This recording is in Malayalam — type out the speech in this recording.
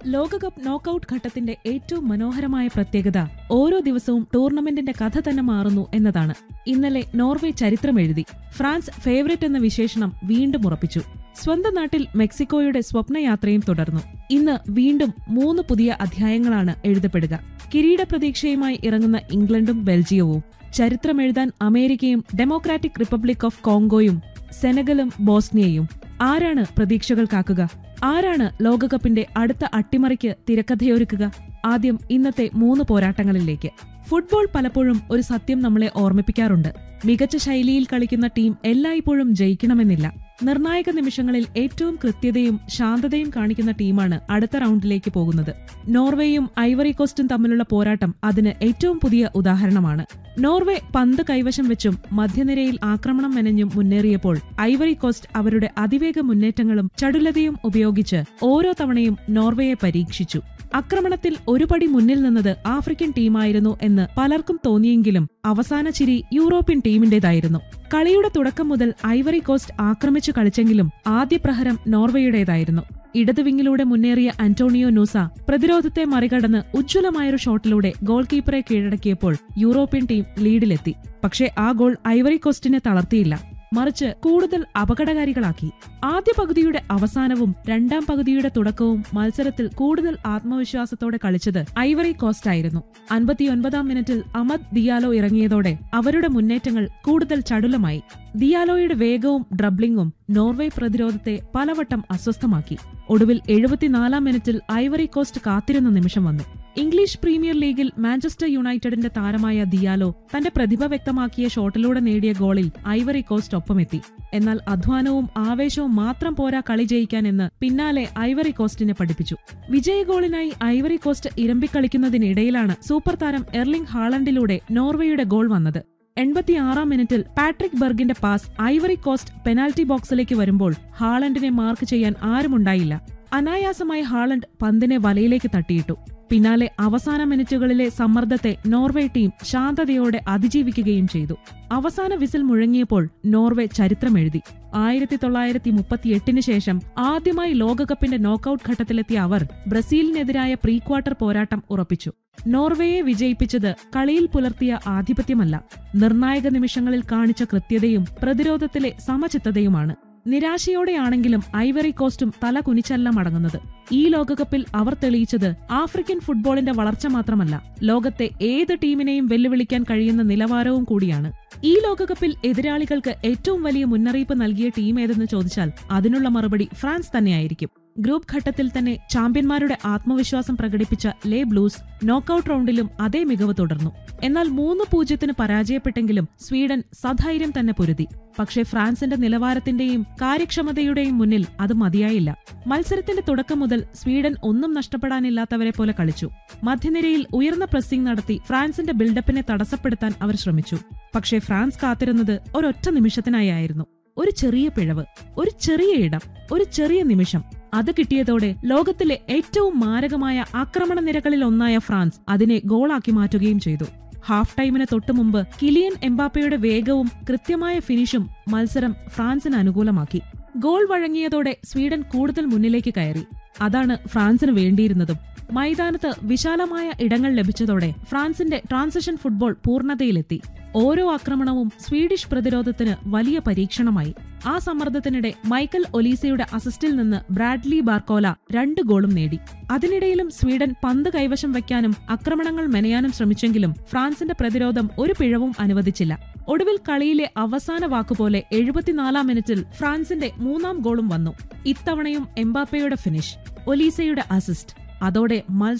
ലോകകപ്പ് നോക്കൌട്ട് ഘട്ടത്തിന്റെ ഏറ്റവും മനോഹരമായ പ്രത്യേകത ഓരോ ദിവസവും ടൂർണമെന്റിന്റെ കഥ തന്നെ മാറുന്നു എന്നതാണ് ഇന്നലെ നോർവേ ചരിത്രമെഴുതി ഫ്രാൻസ് ഫേവറേറ്റ് എന്ന വിശേഷണം വീണ്ടും ഉറപ്പിച്ചു സ്വന്തം നാട്ടിൽ മെക്സിക്കോയുടെ സ്വപ്നയാത്രയും തുടർന്നു ഇന്ന് വീണ്ടും മൂന്ന് പുതിയ അധ്യായങ്ങളാണ് എഴുതപ്പെടുക കിരീട പ്രതീക്ഷയുമായി ഇറങ്ങുന്ന ഇംഗ്ലണ്ടും ബെൽജിയവും ചരിത്രമെഴുതാൻ അമേരിക്കയും ഡെമോക്രാറ്റിക് റിപ്പബ്ലിക് ഓഫ് കോങ്കോയും സെനഗലും ബോസ്നിയയും ആരാണ് പ്രതീക്ഷകൾ കാക്കുക ആരാണ് ലോകകപ്പിന്റെ അടുത്ത അട്ടിമറിക്ക് തിരക്കഥയൊരുക്കുക ആദ്യം ഇന്നത്തെ മൂന്ന് പോരാട്ടങ്ങളിലേക്ക് ഫുട്ബോൾ പലപ്പോഴും ഒരു സത്യം നമ്മളെ ഓർമ്മിപ്പിക്കാറുണ്ട് മികച്ച ശൈലിയിൽ കളിക്കുന്ന ടീം എല്ലായ്പ്പോഴും ജയിക്കണമെന്നില്ല നിർണായക നിമിഷങ്ങളിൽ ഏറ്റവും കൃത്യതയും ശാന്തതയും കാണിക്കുന്ന ടീമാണ് അടുത്ത റൗണ്ടിലേക്ക് പോകുന്നത് നോർവേയും ഐവറി കോസ്റ്റും തമ്മിലുള്ള പോരാട്ടം അതിന് ഏറ്റവും പുതിയ ഉദാഹരണമാണ് നോർവേ പന്ത് കൈവശം വെച്ചും മധ്യനിരയിൽ ആക്രമണം മെനഞ്ഞും മുന്നേറിയപ്പോൾ ഐവറി കോസ്റ്റ് അവരുടെ അതിവേഗ മുന്നേറ്റങ്ങളും ചടുലതയും ഉപയോഗിച്ച് ഓരോ തവണയും നോർവേയെ പരീക്ഷിച്ചു ആക്രമണത്തിൽ ഒരു പടി മുന്നിൽ നിന്നത് ആഫ്രിക്കൻ ടീമായിരുന്നു എന്ന് പലർക്കും തോന്നിയെങ്കിലും അവസാന ചിരി യൂറോപ്യൻ ടീമിന്റേതായിരുന്നു കളിയുടെ തുടക്കം മുതൽ ഐവറി കോസ്റ്റ് ആക്രമിച്ചു കളിച്ചെങ്കിലും ആദ്യ പ്രഹരം നോർവേയുടേതായിരുന്നു ഇടതുവിങ്ങിലൂടെ മുന്നേറിയ അന്റോണിയോ നൂസ പ്രതിരോധത്തെ മറികടന്ന് ഉജ്ജ്വലമായൊരു ഷോട്ടിലൂടെ ഗോൾ കീപ്പറെ കീഴടക്കിയപ്പോൾ യൂറോപ്യൻ ടീം ലീഡിലെത്തി പക്ഷേ ആ ഗോൾ ഐവറി കോസ്റ്റിനെ തളർത്തിയില്ല മറിച്ച് കൂടുതൽ അപകടകാരികളാക്കി ആദ്യ പകുതിയുടെ അവസാനവും രണ്ടാം പകുതിയുടെ തുടക്കവും മത്സരത്തിൽ കൂടുതൽ ആത്മവിശ്വാസത്തോടെ കളിച്ചത് ഐവറി കോസ്റ്റ് ആയിരുന്നു അൻപത്തിയൊൻപതാം മിനിറ്റിൽ അമദ് ദിയാലോ ഇറങ്ങിയതോടെ അവരുടെ മുന്നേറ്റങ്ങൾ കൂടുതൽ ചടുലമായി ദിയാലോയുടെ വേഗവും ഡ്രബ്ലിംഗും നോർവേ പ്രതിരോധത്തെ പലവട്ടം അസ്വസ്ഥമാക്കി ഒടുവിൽ എഴുപത്തിനാലാം മിനിറ്റിൽ ഐവറി കോസ്റ്റ് കാത്തിരുന്ന നിമിഷം വന്നു ഇംഗ്ലീഷ് പ്രീമിയർ ലീഗിൽ മാഞ്ചസ്റ്റർ യുണൈറ്റഡിന്റെ താരമായ ദിയാലോ തന്റെ പ്രതിഭ വ്യക്തമാക്കിയ ഷോട്ടിലൂടെ നേടിയ ഗോളിൽ ഐവറി കോസ്റ്റ് ഒപ്പമെത്തി എന്നാൽ അധ്വാനവും ആവേശവും മാത്രം പോരാ കളി ജയിക്കാൻ എന്ന് പിന്നാലെ ഐവറി കോസ്റ്റിനെ പഠിപ്പിച്ചു വിജയ ഗോളിനായി ഐവറി കോസ്റ്റ് ഇരമ്പിക്കളിക്കുന്നതിനിടയിലാണ് സൂപ്പർ താരം എർലിംഗ് ഹാളണ്ടിലൂടെ നോർവേയുടെ ഗോൾ വന്നത് എൺപത്തിയാറാം മിനിറ്റിൽ പാട്രിക് ബർഗിന്റെ പാസ് ഐവറി കോസ്റ്റ് പെനാൽറ്റി ബോക്സിലേക്ക് വരുമ്പോൾ ഹാളണ്ടിനെ മാർക്ക് ചെയ്യാൻ ആരുമുണ്ടായില്ല അനായാസമായി ഹാളണ്ട് പന്തിനെ വലയിലേക്ക് തട്ടിയിട്ടു പിന്നാലെ അവസാന മിനിറ്റുകളിലെ സമ്മർദ്ദത്തെ നോർവേ ടീം ശാന്തതയോടെ അതിജീവിക്കുകയും ചെയ്തു അവസാന വിസിൽ മുഴങ്ങിയപ്പോൾ നോർവേ ചരിത്രമെഴുതി ആയിരത്തി തൊള്ളായിരത്തി മുപ്പത്തിയെട്ടിന് ശേഷം ആദ്യമായി ലോകകപ്പിന്റെ നോക്കൌട്ട് ഘട്ടത്തിലെത്തിയ അവർ ബ്രസീലിനെതിരായ പ്രീ ക്വാർട്ടർ പോരാട്ടം ഉറപ്പിച്ചു നോർവേയെ വിജയിപ്പിച്ചത് കളിയിൽ പുലർത്തിയ ആധിപത്യമല്ല നിർണായക നിമിഷങ്ങളിൽ കാണിച്ച കൃത്യതയും പ്രതിരോധത്തിലെ സമചിത്തതയുമാണ് നിരാശയോടെയാണെങ്കിലും ഐവറി കോസ്റ്റും തല കുനിച്ചല്ല മടങ്ങുന്നത് ഈ ലോകകപ്പിൽ അവർ തെളിയിച്ചത് ആഫ്രിക്കൻ ഫുട്ബോളിന്റെ വളർച്ച മാത്രമല്ല ലോകത്തെ ഏത് ടീമിനെയും വെല്ലുവിളിക്കാൻ കഴിയുന്ന നിലവാരവും കൂടിയാണ് ഈ ലോകകപ്പിൽ എതിരാളികൾക്ക് ഏറ്റവും വലിയ മുന്നറിയിപ്പ് നൽകിയ ടീം ഏതെന്ന് ചോദിച്ചാൽ അതിനുള്ള മറുപടി ഫ്രാൻസ് തന്നെയായിരിക്കും ഗ്രൂപ്പ് ഘട്ടത്തിൽ തന്നെ ചാമ്പ്യന്മാരുടെ ആത്മവിശ്വാസം പ്രകടിപ്പിച്ച ലേ ബ്ലൂസ് നോക്കൌട്ട് റൗണ്ടിലും അതേ മികവ് തുടർന്നു എന്നാൽ മൂന്ന് പൂജ്യത്തിന് പരാജയപ്പെട്ടെങ്കിലും സ്വീഡൻ സധൈര്യം തന്നെ പൊരുതി പക്ഷേ ഫ്രാൻസിന്റെ നിലവാരത്തിന്റെയും കാര്യക്ഷമതയുടെയും മുന്നിൽ അത് മതിയായില്ല മത്സരത്തിന്റെ തുടക്കം മുതൽ സ്വീഡൻ ഒന്നും നഷ്ടപ്പെടാനില്ലാത്തവരെ പോലെ കളിച്ചു മധ്യനിരയിൽ ഉയർന്ന പ്രസ്സിംഗ് നടത്തി ഫ്രാൻസിന്റെ ബിൽഡപ്പിനെ തടസ്സപ്പെടുത്താൻ അവർ ശ്രമിച്ചു പക്ഷേ ഫ്രാൻസ് കാത്തിരുന്നത് ഒരൊറ്റ നിമിഷത്തിനായിരുന്നു ഒരു ചെറിയ പിഴവ് ഒരു ചെറിയ ഇടം ഒരു ചെറിയ നിമിഷം അത് കിട്ടിയതോടെ ലോകത്തിലെ ഏറ്റവും മാരകമായ ആക്രമണ നിരകളിൽ ഒന്നായ ഫ്രാൻസ് അതിനെ ഗോളാക്കി മാറ്റുകയും ചെയ്തു ഹാഫ് ടൈമിന് തൊട്ടു മുമ്പ് കിലിയൻ എംബാപ്പയുടെ വേഗവും കൃത്യമായ ഫിനിഷും മത്സരം ഫ്രാൻസിന് അനുകൂലമാക്കി ഗോൾ വഴങ്ങിയതോടെ സ്വീഡൻ കൂടുതൽ മുന്നിലേക്ക് കയറി അതാണ് ഫ്രാൻസിന് വേണ്ടിയിരുന്നതും മൈതാനത്ത് വിശാലമായ ഇടങ്ങൾ ലഭിച്ചതോടെ ഫ്രാൻസിന്റെ ട്രാൻസിഷൻ ഫുട്ബോൾ പൂർണ്ണതയിലെത്തി ഓരോ ആക്രമണവും സ്വീഡിഷ് പ്രതിരോധത്തിന് വലിയ പരീക്ഷണമായി ആ സമ്മർദ്ദത്തിനിടെ മൈക്കൽ ഒലീസയുടെ അസിസ്റ്റിൽ നിന്ന് ബ്രാഡ്ലി ബാർക്കോല രണ്ട് ഗോളും നേടി അതിനിടയിലും സ്വീഡൻ പന്ത് കൈവശം വയ്ക്കാനും ആക്രമണങ്ങൾ മെനയാനും ശ്രമിച്ചെങ്കിലും ഫ്രാൻസിന്റെ പ്രതിരോധം ഒരു പിഴവും അനുവദിച്ചില്ല ഒടുവിൽ കളിയിലെ അവസാന വാക്കുപോലെ എഴുപത്തിനാലാം മിനിറ്റിൽ ഫ്രാൻസിന്റെ മൂന്നാം ഗോളും വന്നു ഇത്തവണയും എംബാപ്പയുടെ ഫിനിഷ് ഒലീസയുടെ അസിസ്റ്റ് അതോടെ മത്സരം